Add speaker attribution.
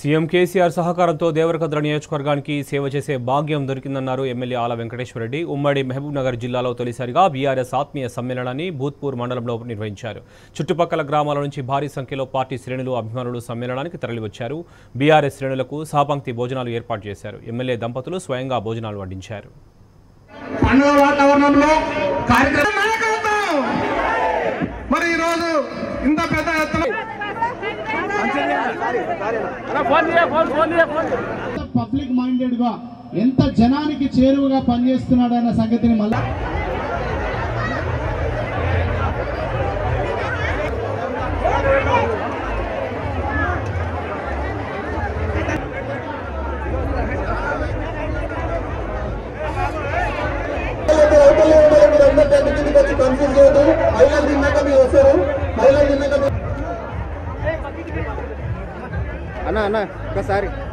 Speaker 1: CM KCR సహకారంతో దేవరకద్ర నియోజకవర్గానికి సేవ చేసే భాగ్యం దొరికిందన్నారు ఎమ్మెల్యే ఆల వెంకటేశ్వరరెడ్డి ఉమ్మడి మహబూబ్ నగర్ జిల్లాలో తొలిసారిగా బీఆర్ఎస్ ఆత్మీయ సమ్మేళనాన్ని భూత్పూర్ మండలంలో నిర్వహించారు చుట్టుపక్కల గ్రామాల నుంచి భారీ సంఖ్యలో పార్టీ శ్రేణులు అభిమానులు సమ్మేళనానికి తరలివచ్చారు బీఆర్ఎస్ శ్రేణులకు సహపంక్తి భోజనాలు ఏర్పాటు చేశారు ఎమ్మెల్యే దంపతులు స్వయంగా భోజనాలు వడ్డించారు
Speaker 2: పండుగ వాతావరణంలో కార్యక్రమం నాయకత్వం. మరి ఈరోజు ఇంత పెద్ద ఎత్తున
Speaker 3: పబ్లిక్ మైండెడ్ గా ఎంత జనానికి చేరువగా పనిచేస్తున్నాడు అన్న సంగతిని మళ్ళా
Speaker 4: కన్ఫ్యూజ్ చేయదు మహిళలు తిన్నాక మీరు వస్తారు మహిళలు తిన్నాక మీరు
Speaker 5: అన్న అన్న ఒకసారి